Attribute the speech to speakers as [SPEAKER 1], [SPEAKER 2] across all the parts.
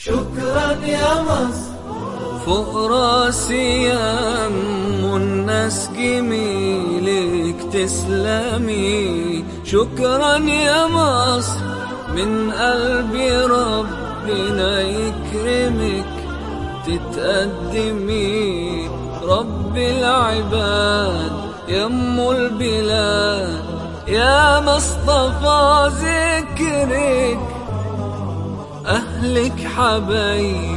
[SPEAKER 1] شكرا يا مصر
[SPEAKER 2] فوق راسي يم الناس جميلك تسلمي شكرا يا مصر من قلبي ربنا يكرمك تتقدمي رب العباد يم البلاد يا مصطفى ذكرك أهلك حبايبي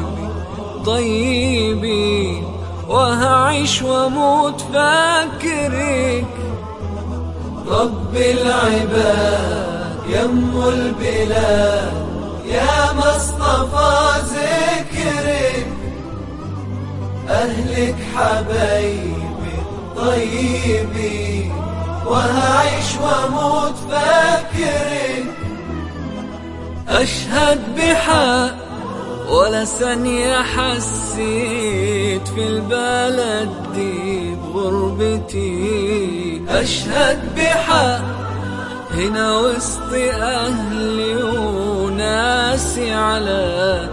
[SPEAKER 2] طيبين وهعيش واموت فاكرك
[SPEAKER 1] رب العباد يم البلاد يا مصطفى ذكرك أهلك حبايبي طيبين وهعيش واموت فاكرك
[SPEAKER 2] أشهد بحق ولا ثانية حسيت في البلد دي بغربتي أشهد بحق هنا وسط أهلي وناسي على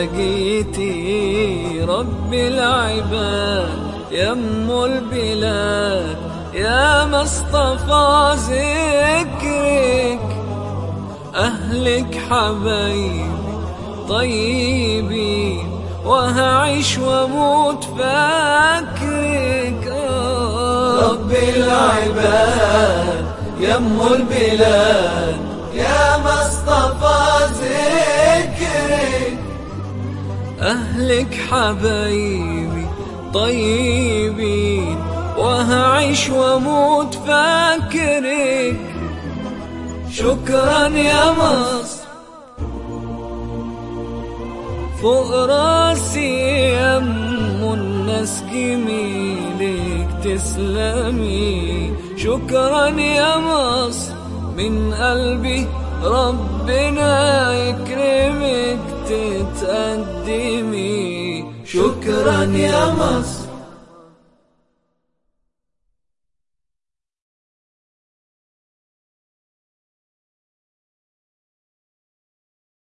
[SPEAKER 2] سقيتي رب العباد يم البلاد يا مصطفى ذكرك أهلك حبايبي طيبين وهعيش واموت فاكرك
[SPEAKER 1] رب العباد يم البلاد يا مصطفى ذكرك
[SPEAKER 2] أهلك حبايبي طيبين وهعيش واموت فاكرك شكرا يا مصر فوق راسي يم الناس جميلك تسلمي شكرا يا مصر من قلبي ربنا يكرمك تتقدمي
[SPEAKER 1] شكرا يا مصر